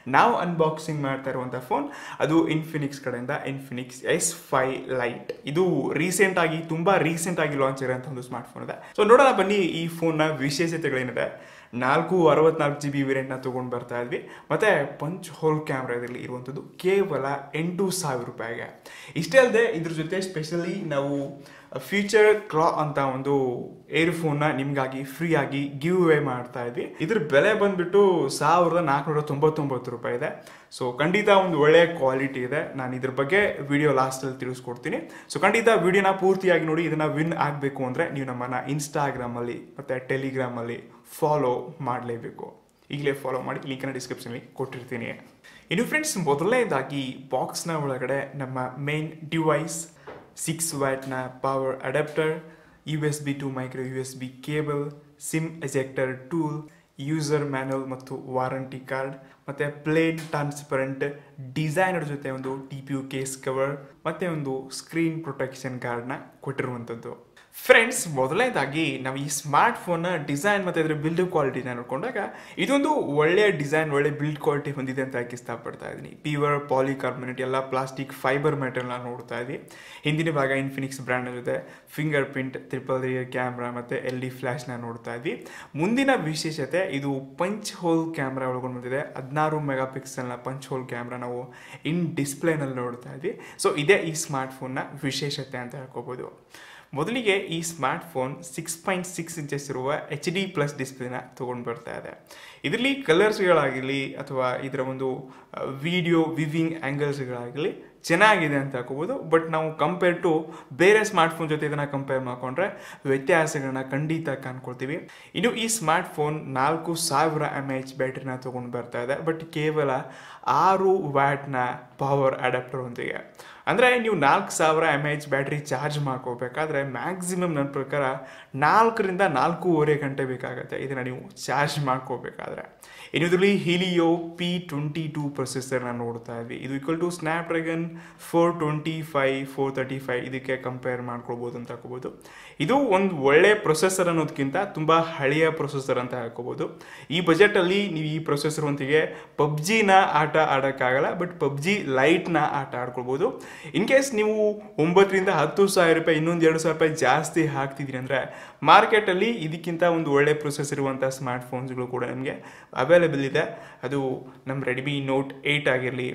ನಾವು ಅನ್ಬಾಕ್ಸಿಂಗ್ ಮಾಡ್ತಾ ಇರುವಂಥ ಫೋನ್ ಅದು ಇನ್ಫಿನಿಕ್ಸ್ ಕಡೆಯಿಂದ ಇನ್ಫಿನಿಕ್ಸ್ ಎಸ್ ಫೈ ಲೈಟ್ ಇದು ರೀಸೆಂಟ್ ಆಗಿ ತುಂಬಾ ರೀಸೆಂಟ್ ಆಗಿ ಲಾಂಚ್ ಇರೋಂಥ ಒಂದು ಸ್ಮಾರ್ಟ್ ಫೋನ್ ಇದೆ ಸೊ ನೋಡೋಣ ಬನ್ನಿ ಈ ಫೋನ್ನ ವಿಶೇಷತೆಗಳೇನಿದೆ ನಾಲ್ಕು ಅರವತ್ನಾಲ್ಕು ಜಿ ಬಿ ವೇರಿಯಂಟ್ನ ತೊಗೊಂಡು ಬರ್ತಾ ಇದ್ವಿ ಮತ್ತೆ ಪಂಚ್ ಹೋಲ್ ಕ್ಯಾಮ್ರಾ ಇದರಲ್ಲಿ ಇರುವಂಥದ್ದು ಕೇವಲ ಎಂಟು ಸಾವಿರ ರೂಪಾಯಿಗೆ ಇಷ್ಟೇ ಅಲ್ಲದೆ ಇದ್ರ ಜೊತೆ ಸ್ಪೆಷಲಿ ನಾವು ಫ್ಯೂಚರ್ ಕ್ಲಾ ಅಂತ ಒಂದು ಏರ್ಫೋನ್ನ ನಿಮಗಾಗಿ ಫ್ರೀ ಆಗಿ ಗಿವ್ ಅವೇ ಮಾಡ್ತಾ ಇದ್ವಿ ಇದ್ರ ಬೆಲೆ ಬಂದ್ಬಿಟ್ಟು ಸಾವಿರದ ನಾಲ್ಕುನೂರ ತೊಂಬತ್ತೊಂಬತ್ತು ರೂಪಾಯಿ ಇದೆ ಸೊ ಖಂಡಿತ ಒಂದು ಒಳ್ಳೆಯ ಕ್ವಾಲಿಟಿ ಇದೆ ನಾನು ಇದ್ರ ಬಗ್ಗೆ ವಿಡಿಯೋ ಲಾಸ್ಟಲ್ಲಿ ತಿಳಿಸ್ಕೊಡ್ತೀನಿ ಸೊ ಖಂಡಿತ ವಿಡಿಯೋನ ಪೂರ್ತಿಯಾಗಿ ನೋಡಿ ಇದನ್ನ ವಿನ್ ಆಗಬೇಕು ಅಂದರೆ ನೀವು ನಮ್ಮನ್ನ ಇನ್ಸ್ಟಾಗ್ರಾಮಲ್ಲಿ ಮತ್ತು ಟೆಲಿಗ್ರಾಮಲ್ಲಿ ಫಾಲೋ ಮಾಡಲೇಬೇಕು ಈಗಲೇ ಫಾಲೋ ಮಾಡಿ ಲಿಂಕನ್ನ ಡಿಸ್ಕ್ರಿಪ್ಷನಲ್ಲಿ ಕೊಟ್ಟಿರ್ತೀನಿ ಇನ್ನು ಫ್ರೆಂಡ್ಸ್ ಮೊದಲನೇದಾಗಿ ಬಾಕ್ಸ್ನ ಒಳಗಡೆ ನಮ್ಮ ಮೇನ್ ಡಿವೈಸ್ ಸಿಕ್ಸ್ ವ್ಯಾಟ್ನ power adapter U S B to micro U S B cable SIM ejector tool user manual ಮತ್ತು ವಾರಂಟಿ ಕಾರ್ಡ್ ಮತ್ತು ಪ್ಲೇನ್ ಟ್ರಾನ್ಸ್ಪರೆಂಟ್ ಡಿಸೈನರ್ ಜೊತೆ ಒಂದು T P U case cover ಮತ್ತು ಒಂದು ಸ್ಕ್ರೀನ್ ಪ್ರೊಟೆಕ್ಷನ್ ಕಾರ್ಡ್ನ ಕೊಟ್ಟಿರುವಂಥದ್ದು friends ಮೊದಲನೇದಾಗಿ ನಾವು ಈ ಸ್ಮಾರ್ಟ್ ಫೋನ್ನ ಡಿಸೈನ್ ಮತ್ತು ಇದರ ಬಿಲ್ಡ್ ಕ್ವಾಲಿಟಿನ ನೋಡಿಕೊಂಡಾಗ ಇದೊಂದು ಒಳ್ಳೆಯ ಡಿಸೈನ್ ಒಳ್ಳೆ ಬಿಲ್ಡ್ ಕ್ವಾಲಿಟಿ ಹೊಂದಿದೆ ಅಂತ ಯಾಕೆ ಇಷ್ಟಪಡ್ತಾ ಇದ್ದೀನಿ ಪ್ಯೂರ್ ಪಾಲಿಕಾರ್ಬನೇಟ್ ಎಲ್ಲ ಪ್ಲಾಸ್ಟಿಕ್ ಫೈಬರ್ ಮೆಟೀರಿಯಲ್ನ ನೋಡ್ತಾ ಇದ್ವಿ ಹಿಂದಿನ ಭಾಗ ಇನ್ಫಿನಿಕ್ಸ್ ಬ್ರ್ಯಾಂಡ್ ಜೊತೆ finger print triple rear camera ಮತ್ತು ಎಲ್ ಡಿ ಫ್ಲ್ಯಾಶ್ನ ನೋಡ್ತಾ ಇದ್ವಿ ಮುಂದಿನ ವಿಶೇಷತೆ ಇದು ಪಂಚ್ ಹೋಲ್ ಕ್ಯಾಮ್ರಾ ಒಳಗೊಂಡು ಬಂದಿದೆ ಹದಿನಾರು ಮೆಗಾ ಪಿಕ್ಸೆಲ್ನ ಪಂಚ್ ಹೋಲ್ ಕ್ಯಾಮ್ರಾ ನಾವು ಇನ್ ಡಿಸ್ಪ್ಲೇನಲ್ಲಿ ನೋಡ್ತಾ ಇದ್ವಿ ಸೊ ಇದೇ ಈ ಸ್ಮಾರ್ಟ್ ಫೋನ್ನ ವಿಶೇಷತೆ ಅಂತ ಹೇಳ್ಕೋಬೋದು ಮೊದಲಿಗೆ ಈ smartphone six point six inches ಇರುವ ಎಚ್ ಡಿ ಪ್ಲಸ್ ಡಿಸ್ಪ್ಲೇನ ತೊಗೊಂಡು ಬರ್ತಾ ಇದೆ ಇದರಲ್ಲಿ ಕಲರ್ಸ್ಗಳಾಗಿರಲಿ ಅಥವಾ ಇದರ ಒಂದು ವಿಡಿಯೋ ವಿವಿಂಗ್ ಆ್ಯಂಗಲ್ಸ್ಗಳಾಗಲಿ ಚೆನ್ನಾಗಿದೆ ಅಂತ ಹಾಕೋಬೋದು ಬಟ್ ನಾವು ಕಂಪೇರ್ ಟು ಬೇರೆ ಸ್ಮಾರ್ಟ್ಫೋನ್ ಜೊತೆ ಇದನ್ನು ಕಂಪೇರ್ ಮಾಡಿಕೊಂಡ್ರೆ ವ್ಯತ್ಯಾಸಗಳನ್ನ ಖಂಡಿತ ಕಾಣ್ಕೊಳ್ತೀವಿ ಇನ್ನು ಈ ಸ್ಮಾರ್ಟ್ ಫೋನ್ ನಾಲ್ಕು ಸಾವಿರ ಎಮ್ ಎಚ್ ಬ್ಯಾಟ್ರಿನ ತೊಗೊಂಡು ಬರ್ತಾ ಇದೆ ಬಟ್ ಕೇವಲ ಆರು ವ್ಯಾಟ್ನ ಪವರ್ ಅಡಾಪ್ಟರ್ ಹೊಂದಿಗೆ ಅಂದರೆ ನೀವು ನಾಲ್ಕು ಸಾವಿರ ಎಮ್ ಎಚ್ ಬ್ಯಾಟ್ರಿ ಚಾರ್ಜ್ ಮಾಡ್ಕೋಬೇಕಾದ್ರೆ ಮ್ಯಾಕ್ಸಿಮಮ್ ನನ್ನ ಪ್ರಕಾರ ನಾಲ್ಕರಿಂದ ನಾಲ್ಕೂವರೆ ಗಂಟೆ ಬೇಕಾಗುತ್ತೆ ಇದನ್ನು ನೀವು ಚಾರ್ಜ್ ಮಾಡ್ಕೋಬೇಕಾದ್ರೆ ಇನ್ನು ಇದರಲ್ಲಿ ಹಿಲಿಯೋ ಪಿ ಟ್ವೆಂಟಿ ಟೂ ಪ್ರೊಸೆಸರ್ನ ನೋಡ್ತಾ ಇದ್ವಿ ಇದು equal to snapdragon four twenty five four thirty five ಇದಕ್ಕೆ ಕಂಪೇರ್ ಮಾಡ್ಕೊಳ್ಬೋದು ಅಂತ ಹಾಕೋಬೋದು ಇದು ಒಂದು ಒಳ್ಳೆ ಪ್ರೊಸೆಸರ್ ಅನ್ನೋದಕ್ಕಿಂತ ತುಂಬ ಹಳೆಯ ಪ್ರೊಸೆಸರ್ ಅಂತ ಹಾಕೋಬೋದು ಈ ಬಜೆಟಲ್ಲಿ ನೀವು ಈ ಪ್ರೊಸೆಸರ್ ಒಂದಿಗೆ ಪಬ್ಜಿನ ಆಟ ಆಡೋಕ್ಕಾಗಲ್ಲ ಬಟ್ ಪಬ್ಜಿ ಲೈಟ್ನ ಆಟ ಆಡ್ಕೊಳ್ಬೋದು ಇನ್ ಕೇಸ್ ನೀವು ಒಂಬತ್ತರಿಂದ ಹತ್ತು ಸಾವಿರ ರೂಪಾಯಿ ಇನ್ನೊಂದು ಎರಡು ಸಾವಿರ ರೂಪಾಯಿ ಜಾಸ್ತಿ ಹಾಕ್ತಿದ್ದೀರಿ ಅಂದರೆ ಮಾರ್ಕೆಟಲ್ಲಿ ಇದಕ್ಕಿಂತ ಒಂದು ಒಳ್ಳೆ ಪ್ರೊಸೆಸ್ ಇರುವಂಥ ಸ್ಮಾರ್ಟ್ ಫೋನ್ಸ್ಗಳು ಕೂಡ ನಮಗೆ ಅವೈಲೇಬಲ್ ಇದೆ ಅದು ನಮ್ಮ ರೆಡ್ಮಿ ನೋಟ್ ಏಯ್ಟ್ ಆಗಿರಲಿ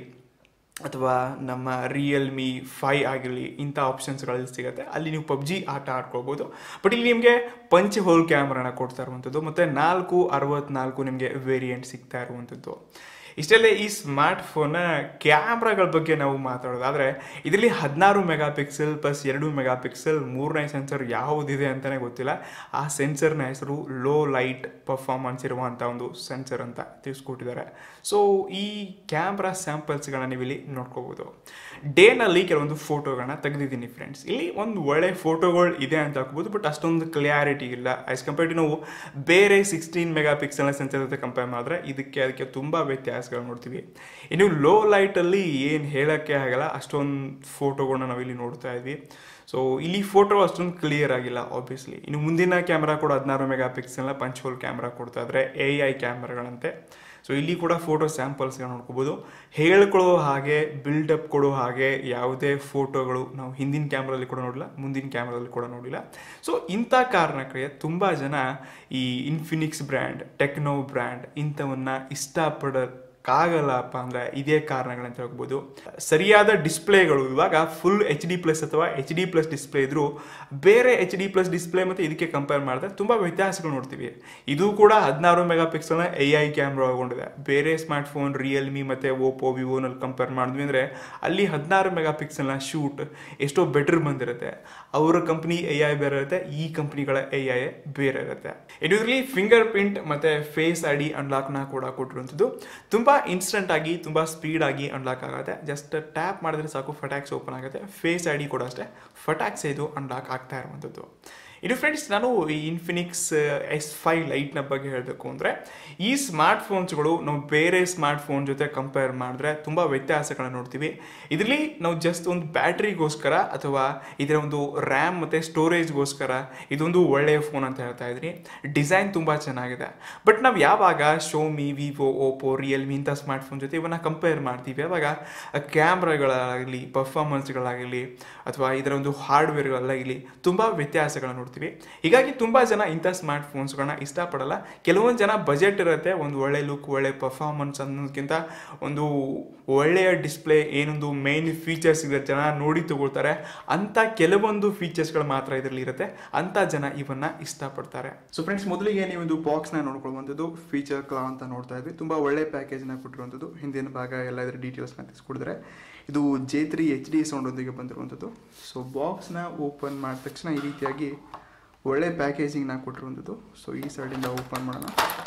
ಅಥವಾ ನಮ್ಮ ರಿಯಲ್ಮಿ ಫೈ ಆಗಿರಲಿ ಇಂಥ ಆಪ್ಷನ್ಸ್ಗಳಲ್ಲಿ ಸಿಗುತ್ತೆ ಅಲ್ಲಿ ನೀವು ಪಬ್ಜಿ ಆಟ ಆಡ್ಕೊಳ್ಬೋದು ಬಟ್ ಇಲ್ಲಿ ನಿಮಗೆ ಪಂಚ್ ಹೋಲ್ ಕ್ಯಾಮ್ರಾನ ಕೊಡ್ತಾ ಇರುವಂಥದ್ದು ಮತ್ತು ನಾಲ್ಕು ಅರವತ್ನಾಲ್ಕು ನಿಮಗೆ ವೇರಿಯಂಟ್ ಸಿಗ್ತಾ ಇರುವಂಥದ್ದು ಇಷ್ಟಲ್ಲೇ ಈ ಸ್ಮಾರ್ಟ್ ಫೋನ್ನ ಕ್ಯಾಮ್ರಾಗಳ ಬಗ್ಗೆ ನಾವು ಮಾತಾಡೋದಾದರೆ ಇದರಲ್ಲಿ ಹದಿನಾರು ಮೆಗಾ ಪಿಕ್ಸೆಲ್ ಪ್ಲಸ್ ಎರಡು ಮೆಗಾ ಪಿಕ್ಸೆಲ್ ಮೂರನೇ ಸೆನ್ಸರ್ ಯಾವುದಿದೆ ಅಂತಲೇ ಗೊತ್ತಿಲ್ಲ ಆ ಸೆನ್ಸರ್ನ ಹೆಸರು ಲೋ ಲೈಟ್ ಪರ್ಫಾರ್ಮೆನ್ಸ್ ಇರುವಂಥ ಒಂದು ಸೆನ್ಸರ್ ಅಂತ ತಿಳಿಸ್ಕೊಟ್ಟಿದ್ದಾರೆ ಸೊ ಈ ಕ್ಯಾಮ್ರಾ ಸ್ಯಾಂಪಲ್ಸ್ಗಳನ್ನ ನೀವು ಇಲ್ಲಿ ನೋಡ್ಕೋಬೋದು ಡೇನಲ್ಲಿ ಕೆಲವೊಂದು ಫೋಟೋಗಳನ್ನ ತೆಗೆದಿದ್ದೀನಿ ಫ್ರೆಂಡ್ಸ್ ಇಲ್ಲಿ ಒಂದು ಒಳ್ಳೆ ಫೋಟೋಗಳು ಇದೆ ಅಂತ ಹಾಕ್ಬೋದು ಬಟ್ ಅಷ್ಟೊಂದು ಕ್ಲಿಯಾರಿಟಿ ಇಲ್ಲ ಆಸ್ ಕಂಪೇರ್ ಟು ನಾವು ಬೇರೆ ಸಿಕ್ಸ್ಟೀನ್ ಮೆಗಾ ಪಿಕ್ಸೆಲ್ನ ಸೆನ್ಸರ್ ಜೊತೆ ಕಂಪೇರ್ ಮಾಡಿದ್ರೆ ಇದಕ್ಕೆ ಅದಕ್ಕೆ ತುಂಬ ವ್ಯತ್ಯಾಸಗಳು ನೋಡ್ತೀವಿ ಇನ್ನು ಲೋ ಲೈಟಲ್ಲಿ ಏನು ಹೇಳೋಕ್ಕೆ ಆಗಲ್ಲ ಅಷ್ಟೊಂದು ಫೋಟೋಗಳನ್ನ ನಾವಿಲ್ಲಿ ನೋಡ್ತಾ ಇದ್ವಿ ಸೊ ಇಲ್ಲಿ ಫೋಟೋ ಅಷ್ಟೊಂದು ಕ್ಲಿಯರ್ ಆಗಿಲ್ಲ ಆಬ್ವಿಯಸ್ಲಿ ಇನ್ನು ಮುಂದಿನ ಕ್ಯಾಮ್ರಾ ಕೂಡ ಹದಿನಾರು ಮೆಗಾ ಪಿಕ್ಸೆಲ್ನ ಪಂಚ್ ಹೋಲ್ ಕ್ಯಾಮ್ರಾ ಕೊಡ್ತಾ ಇದ್ರೆ ಎ ಐ ಕ್ಯಾಮ್ರಾಗಳಂತೆ ಸೊ ಇಲ್ಲಿ ಕೂಡ ಫೋಟೋ ಸ್ಯಾಂಪಲ್ಸ್ನ ನೋಡ್ಕೋಬೋದು ಹೇಳ್ಕೊಳ್ಳೋ ಹಾಗೆ ಬಿಲ್ಡಪ್ ಕೊಡೋ ಹಾಗೆ ಯಾವುದೇ ಫೋಟೋಗಳು ನಾವು ಹಿಂದಿನ ಕ್ಯಾಮ್ರಲ್ಲಿ ಕೂಡ ನೋಡಿಲ್ಲ ಮುಂದಿನ ಕ್ಯಾಮ್ರಾದಲ್ಲಿ ಕೂಡ ನೋಡಿಲ್ಲ ಸೊ ಇಂಥ ಕಾರಣಕ್ಕೆ ತುಂಬ ಜನ ಈ ಇನ್ಫಿನಿಕ್ಸ್ ಬ್ರ್ಯಾಂಡ್ ಟೆಕ್ನೋ ಬ್ರ್ಯಾಂಡ್ ಇಂಥವನ್ನ ಇಷ್ಟಪಡ ಕ್ಕಾಗಲ್ಲಪ್ಪ ಅಂದರೆ ಇದೇ ಕಾರಣಗಳಂತ ಹೇಳ್ಬೋದು ಸರಿಯಾದ ಡಿಸ್ಪ್ಲೇಗಳು ಇವಾಗ ಫುಲ್ ಎಚ್ ಡಿ ಪ್ಲಸ್ ಅಥವಾ ಎಚ್ ಡಿ ಪ್ಲಸ್ ಡಿಸ್ಪ್ಲೇ ಇದ್ರೂ ಬೇರೆ ಎಚ್ ಡಿ ಪ್ಲಸ್ ಡಿಸ್ಪ್ಲೇ ಮತ್ತು ಇದಕ್ಕೆ ಕಂಪೇರ್ ಮಾಡಿದ್ರೆ ತುಂಬ ವ್ಯತ್ಯಾಸಗಳು ನೋಡ್ತೀವಿ ಇದು ಕೂಡ ಹದಿನಾರು ಮೆಗಾ ಪಿಕ್ಸೆಲ್ನ ಎ ಐ ಕ್ಯಾಮ್ರಾ ಒಳಗೊಂಡಿದೆ ಬೇರೆ ಸ್ಮಾರ್ಟ್ ಫೋನ್ ರಿಯಲ್ಮಿ ಮತ್ತು ಓಪೋ ವಿವೋನಲ್ಲಿ ಕಂಪೇರ್ ಮಾಡಿದ್ವಿ ಅಂದರೆ ಅಲ್ಲಿ ಹದಿನಾರು ಮೆಗಾ ಪಿಕ್ಸೆಲ್ನ ಶೂಟ್ ಎಷ್ಟೋ ಬೆಟರ್ ಬಂದಿರುತ್ತೆ ಅವರ ಕಂಪ್ನಿ ಎ ಐ ಬೇರೆ ಇರುತ್ತೆ ಈ ಕಂಪ್ನಿಗಳ ಎ ಐ ಬೇರೆ ಇರುತ್ತೆ ಇದರಲ್ಲಿ ಫಿಂಗರ್ ಪ್ರಿಂಟ್ ಮತ್ತು ಫೇಸ್ ಐ ಡಿ ಅನ್ಲಾಕ್ನ ಕೂಡ ಕೊಟ್ಟಿರುವಂಥದ್ದು ತುಂಬ ಇನ್ಸ್ಟೆಂಟ್ ಆಗಿ ತುಂಬ ಸ್ಪೀಡ್ ಆಗಿ ಅನ್ಲಾಕ್ ಆಗುತ್ತೆ ಜಸ್ಟ್ ಟ್ಯಾಪ್ ಮಾಡಿದ್ರೆ ಸಾಕು ಫಟಾಕ್ಸ್ ಓಪನ್ ಆಗುತ್ತೆ ಫೇಸ್ ಐ ಡಿ ಕೂಡ ಅಷ್ಟೇ ಫಟಾಕ್ಸ್ ಇದು ಅನ್ಲಾಕ್ ಆಗ್ತಾ ಇರುವಂಥದ್ದು ಇನ್ನು ಫ್ರೆಂಡ್ಸ್ ನಾನು ಈ ಇನ್ಫಿನಿಕ್ಸ್ ಎಸ್ ಫೈ ಲೈಟ್ನ ಬಗ್ಗೆ ಹೇಳಬೇಕು ಅಂದರೆ ಈ ಸ್ಮಾರ್ಟ್ ಫೋನ್ಸ್ಗಳು ನಾವು ಬೇರೆ ಸ್ಮಾರ್ಟ್ ಫೋನ್ ಜೊತೆ ಕಂಪೇರ್ ಮಾಡಿದ್ರೆ ತುಂಬ ವ್ಯತ್ಯಾಸಗಳನ್ನ ನೋಡ್ತೀವಿ ಇದರಲ್ಲಿ ನಾವು ಜಸ್ಟ್ ಒಂದು ಬ್ಯಾಟ್ರಿಗೋಸ್ಕರ ಅಥವಾ ಇದರ ಒಂದು ರ್ಯಾಮ್ ಮತ್ತು ಸ್ಟೋರೇಜ್ಗೋಸ್ಕರ ಇದೊಂದು ಒಳ್ಳೆಯ ಫೋನ್ ಅಂತ ಹೇಳ್ತಾ ಇದ್ದೀನಿ ಡಿಸೈನ್ ತುಂಬ ಚೆನ್ನಾಗಿದೆ ಬಟ್ ನಾವು ಯಾವಾಗ ಶೋಮಿ ವಿವೋ ಓಪೋ ರಿಯಲ್ಮಿ ಇಂಥ ಸ್ಮಾರ್ಟ್ ಫೋನ್ ಜೊತೆ ಇವನ್ನ ಕಂಪೇರ್ ಮಾಡ್ತೀವಿ ಆವಾಗ ಕ್ಯಾಮ್ರಾಗಳಾಗಲಿ ಪರ್ಫಾರ್ಮೆನ್ಸ್ಗಳಾಗಲಿ ಅಥವಾ ಇದರ ಒಂದು ಹಾರ್ಡ್ವೇರ್ಗಳಾಗಲಿ ತುಂಬ ವ್ಯತ್ಯಾಸಗಳನ್ನ ನೋಡ್ತೀವಿ ಹೀಗಾಗಿ ತುಂಬ ಜನ ಇಂಥ ಸ್ಮಾರ್ಟ್ ಫೋನ್ಸ್ಗಳನ್ನ ಇಷ್ಟಪಡಲ್ಲ ಕೆಲವೊಂದು ಜನ ಬಜೆಟ್ ಇರುತ್ತೆ ಒಂದು ಒಳ್ಳೆ ಲುಕ್ ಒಳ್ಳೆ ಪರ್ಫಾರ್ಮೆನ್ಸ್ ಅನ್ನೋದಕ್ಕಿಂತ ಒಂದು ಒಳ್ಳೆಯ ಡಿಸ್ಪ್ಲೇ ಏನೊಂದು ಮೇನ್ ಫೀಚರ್ಸ್ ಇದೆ ಜನ ನೋಡಿ ತಗೊಳ್ತಾರೆ ಅಂತ ಕೆಲವೊಂದು ಫೀಚರ್ಸ್ಗಳು ಮಾತ್ರ ಇದರಲ್ಲಿ ಇರುತ್ತೆ ಅಂತ ಜನ ಇವನ್ನ ಇಷ್ಟಪಡ್ತಾರೆ ಸೊ ಫ್ರೆಂಡ್ಸ್ ಮೊದಲಿಗೆ ನೀವು ಒಂದು ಬಾಕ್ಸ್ನ ನೋಡ್ಕೊಳ್ಳುವಂಥದ್ದು ಫೀಚರ್ ಕ್ಲಾ ಅಂತ ನೋಡ್ತಾ ಇದ್ವಿ ತುಂಬ ಒಳ್ಳೆ ಪ್ಯಾಕೇಜ್ನ ಕೊಟ್ಟಿರುವಂಥದ್ದು ಹಿಂದಿನ ಭಾಗ ಎಲ್ಲ ಇದರ ಡೀಟೇಲ್ಸ್ನ ತಿಳಿಸ್ಕೊಡಿದ್ರೆ ಇದು ಜೆ ತ್ರೀ ಎಚ್ ಡಿ ಸೌಂಡೊಂದಿಗೆ ಬಂದಿರುವಂಥದ್ದು ಸೊ ಬಾಕ್ಸ್ನ ಓಪನ್ ಮಾಡಿದ ತಕ್ಷಣ ಈ ರೀತಿಯಾಗಿ ಒಳ್ಳೆ ಪ್ಯಾಕೇಜಿಂಗ್ನ ಕೊಟ್ಟಿರುವಂಥದ್ದು ಸೊ ಈ ಸೈಡಿಂದ ಓಪನ್ ಮಾಡೋಣ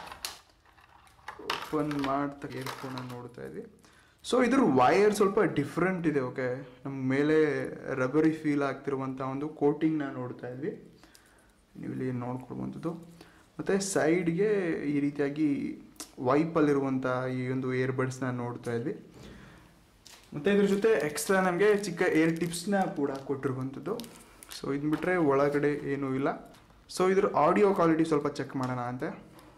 ಓಪನ್ ಮಾಡ್ತಾ ಇಯರ್ಫೋನನ್ನು ನೋಡ್ತಾ ಇದ್ವಿ ಸೊ ಇದ್ರ ವೈರ್ ಸ್ವಲ್ಪ ಡಿಫ್ರೆಂಟ್ ಇದೆ ಓಕೆ ನಮ್ಮ ಮೇಲೆ ರಬರಿ ಫೀಲ್ ಆಗ್ತಿರುವಂಥ ಒಂದು ಕೋಟಿಂಗ್ನ ನೋಡ್ತಾ ಇದ್ವಿ ನೀವು ಇಲ್ಲಿ ನೋಡ್ಕೊಳ್ವಂಥದ್ದು ಮತ್ತು ಸೈಡ್ಗೆ ಈ ರೀತಿಯಾಗಿ ವೈಪಲ್ಲಿರುವಂಥ ಈ ಒಂದು ಇಯರ್ಬಡ್ಸ್ನ ನೋಡ್ತಾ ಇದ್ವಿ ಮತ್ತು ಇದ್ರ ಜೊತೆ ಎಕ್ಸ್ಟ್ರಾ ನಮಗೆ ಚಿಕ್ಕ ಏರ್ ಟಿಪ್ಸ್ನ ಕೂಡ ಕೊಟ್ಟಿರುವಂಥದ್ದು ಸೊ ಇದು ಬಿಟ್ಟರೆ ಒಳಗಡೆ ಏನೂ ಇಲ್ಲ ಸೊ ಇದ್ರ ಆಡಿಯೋ ಕ್ವಾಲಿಟಿ ಸ್ವಲ್ಪ ಚೆಕ್ ಮಾಡೋಣ ಅಂತೆ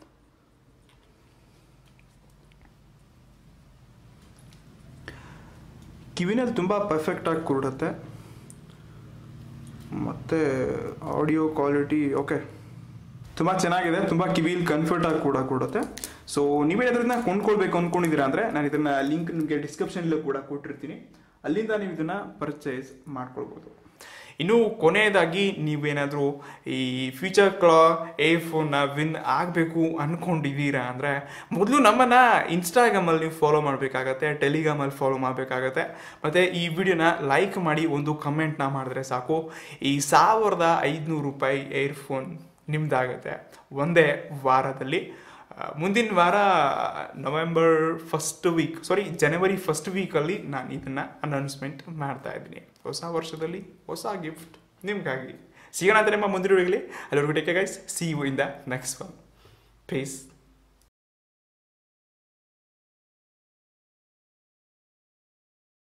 ಕಿವಿನಲ್ಲಿ ತುಂಬ ಪರ್ಫೆಕ್ಟಾಗಿ ಕೂಡುತ್ತೆ ಮತ್ತು ಆಡಿಯೋ ಕ್ವಾಲಿಟಿ ಓಕೆ ತುಂಬ ಚೆನ್ನಾಗಿದೆ ತುಂಬ ಕಿವಿಲಿ ಕಂಫರ್ಟಾಗಿ ಕೂಡ ಕೊಡುತ್ತೆ ಸೊ ನೀವೇನಾದ್ರೂ ಇದನ್ನ ಕೊಂಡ್ಕೊಳ್ಬೇಕು ಅಂದ್ಕೊಂಡಿದ್ದೀರಾ ಅಂದರೆ ನಾನು ಇದನ್ನ ಲಿಂಕ್ ನಿಮಗೆ ಡಿಸ್ಕ್ರಿಪ್ಷನಲ್ಲಿ ಕೂಡ ಕೊಟ್ಟಿರ್ತೀನಿ ಅಲ್ಲಿಂದ ನೀವು ಇದನ್ನ ಪರ್ಚೇಸ್ ಮಾಡ್ಕೊಳ್ಬೋದು ಇನ್ನು ಕೊನೆಯದಾಗಿ ನೀವೇನಾದರೂ ಈ ಫ್ಯೂಚರ್ ಕ್ಲಾ ಏ ಫೋನ್ನ ವಿನ್ ಆಗಬೇಕು ಅಂದ್ಕೊಂಡಿದ್ದೀರಾ ಅಂದರೆ ಮೊದಲು ನಮ್ಮನ್ನು ಇನ್ಸ್ಟಾಗ್ರಾಮಲ್ಲಿ ನೀವು ಫಾಲೋ ಮಾಡಬೇಕಾಗತ್ತೆ ಟೆಲಿಗ್ರಾಮಲ್ಲಿ ಫಾಲೋ ಮಾಡಬೇಕಾಗತ್ತೆ ಮತ್ತು ಈ ವಿಡಿಯೋನ ಲೈಕ್ ಮಾಡಿ ಒಂದು ಕಮೆಂಟ್ನ ಮಾಡಿದ್ರೆ ಸಾಕು ಈ ಸಾವಿರದ ಐದುನೂರು ರೂಪಾಯಿ ಏರ್ಫೋನ್ ನಿಮ್ದಾಗತ್ತೆ ಒಂದೇ ವಾರದಲ್ಲಿ ಮುಂದಿನ ವಾರ November first week sorry January first ವೀಕಲ್ಲಿ ನಾನು ಇದನ್ನು ಅನೌನ್ಸ್ಮೆಂಟ್ ಮಾಡ್ತಾ ಇದ್ದೀನಿ ಹೊಸ ವರ್ಷದಲ್ಲಿ ಹೊಸ ಗಿಫ್ಟ್ ನಿಮಗಾಗಿ ಸಿಗೋಣ ಅಂತ ನಿಮ್ಮ ಮುಂದಿನ ಅಲ್ಲಿವರೆಗೂ take guys see you in the next one phase